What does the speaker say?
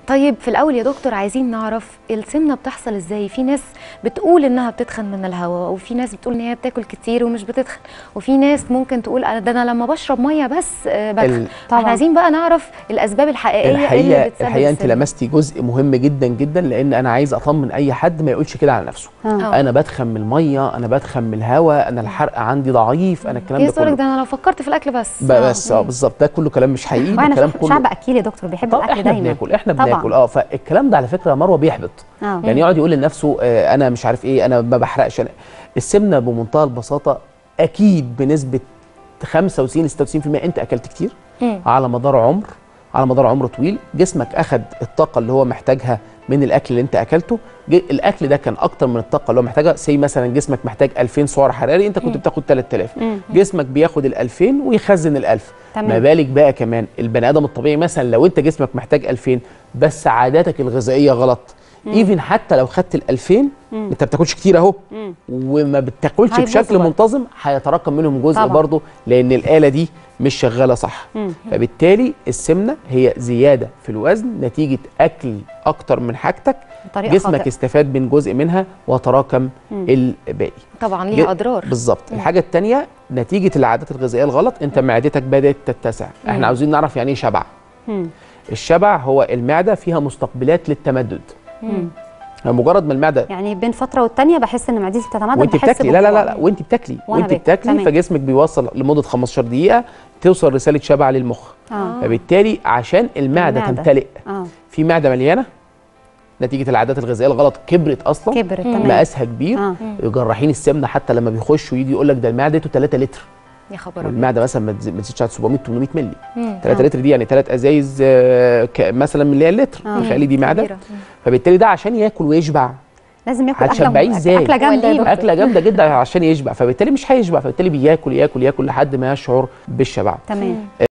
طيب في الاول يا دكتور عايزين نعرف السمنه بتحصل ازاي في ناس بتقول انها بتتخن من الهواء وفي ناس بتقول ان هي بتاكل كتير ومش بتتخن وفي ناس ممكن تقول أنا- ده انا لما بشرب ميه بس آه، بتخن ال- طبعا احنا عايزين بقى نعرف الاسباب الحقيقيه اللي الحقيقه بتسبب الحقيقه انت السمنة. لمستي جزء مهم جدا جدا لان انا عايز اطمن اي حد ما يقولش كده على نفسه آه. انا بدخن من الميه انا بدخن من الهواء انا الحرق عندي ضعيف انا الكلام هي ده تقول لك كله ده انا لو فكرت في الاكل بس ب- بس اه بالظبط ده كله كلام مش حقيقي ده واحنا كلام شعب- كله شعب اكيل يا دكتور بيحب طب الاكل احنا دايما بناكل احنا طبعاً. بناكل اه فالكلام ده على فكره يا مروه بيحبط اه يعني يقعد يقول لنفسه آه انا مش عارف ايه انا ما بحرقش أنا السمنه بمنتهى البساطه اكيد بنسبه 65 66% انت اكلت كتير مم. على مدار عمر على مدار عمر طويل جسمك اخد الطاقه اللي هو محتاجها من الاكل اللي انت اكلته ج- الاكل ده كان اكتر من الطاقه اللي هو محتاجها سي مثلا جسمك محتاج 2000 سعر حراري انت كنت بتاخد 3000 مم. جسمك بياخد ال 2000 ويخزن ال 1000 تمام. ما بالك بقى كمان البني ادم الطبيعي مثلا لو انت جسمك محتاج 2000 بس عاداتك الغذائيه غلط ايفن حتى لو خدت ال 2000 انت ما بتاكلش كتير اهو مم. وما بتاكلش هيبوظوا بشكل برضه. منتظم هيتراكم منهم جزء طبعاً. برضه لان الاله دي مش شغاله صح مم. فبالتالي السمنه هي زياده في الوزن نتيجه اكل اكتر من حاجتك بطريقه جسمك خاطئة. استفاد من جزء منها وتراكم الباقي طبعا ليها ج- اضرار بالظبط الحاجه الثانيه نتيجه العادات الغذائيه الغلط انت معدتك بدات تتسع احنا عاوزين نعرف يعني ايه شبع مم. الشبع هو المعده فيها مستقبلات للتمدد مم. مجرد ما المعده يعني بين فتره والتانيه بحس ان معدتي بتتمدد وانت بحس بتاكلي لا لا لا, لا بجوع. وانت بتاكلي وأنا وانت باكل. بتاكلي تمام. فجسمك بيوصل لمده 15 دقيقه توصل رساله شبع للمخ اه فبالتالي عشان المعده, المعدة. تمتلئ اه في معده مليانه نتيجه العادات الغذائيه الغلط كبرت اصلا كبرت تمام مقاسها كبير اه جراحين السمنه حتى لما بيخشوا يجي يقول لك ده المعده 3 لتر يا خبر أبيض. والمعده مثلا ما تز- ما تزيدش على 700 800 مللي مم. 3 لتر دي يعني 3 ازايز آه، ك- مثلا من اللي هي اللتر آه. تخيلي دي معده كبيرة. مم. فبالتالي ده عشان ياكل ويشبع لازم ياكل هتشبعيه اكله إزاي؟ اكله جامده يا وليمة. دكتور. اكله جامده جدا عشان يشبع فبالتالي مش هيشبع فبالتالي بياكل ياكل ياكل لحد ما يشعر بالشبع تمام